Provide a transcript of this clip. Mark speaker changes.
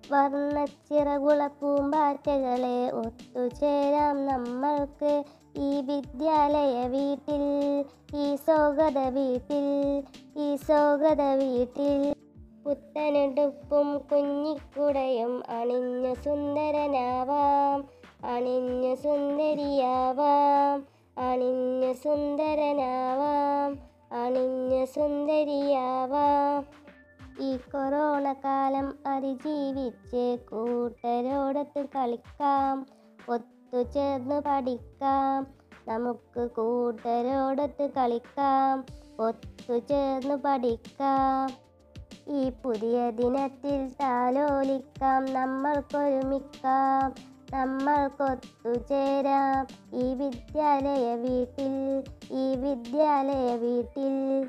Speaker 1: വർണ്ണച്ചിറകുള പൂമ്പാറ്റകളെ ഒത്തുചേരാം നമ്മൾക്ക് ഈ വിദ്യാലയ വീട്ടിൽ ഈ സ്വാഗത വീട്ടിൽ ഈ സ്വാഗത വീട്ടിൽ പുത്തനെടുപ്പും കുഞ്ഞിക്കുടയും അണിഞ്ഞു സുന്ദരനാവാം അണിഞ്ഞു സുന്ദരിയാവാം അണിഞ്ഞു സുന്ദരനാവാം അണിഞ്ഞു സുന്ദരിയാവാം ഈ കൊറോണ കാലം അതിജീവിച്ച് കൂട്ടരോടൊത്ത് കളിക്കാം ഒത്തുചേർന്ന് പഠിക്കാം നമുക്ക് കൂട്ടരോടൊത്ത് കളിക്കാം ഒത്തുചേർന്ന് പഠിക്കാം ഈ പുതിയ ദിനത്തിൽ താലോലിക്കാം നമ്മൾക്കൊരുമിക്കാം നമ്മൾക്കൊത്തുചേരാം ഈ വിദ്യാലയ വീട്ടിൽ ഈ വിദ്യാലയ വീട്ടിൽ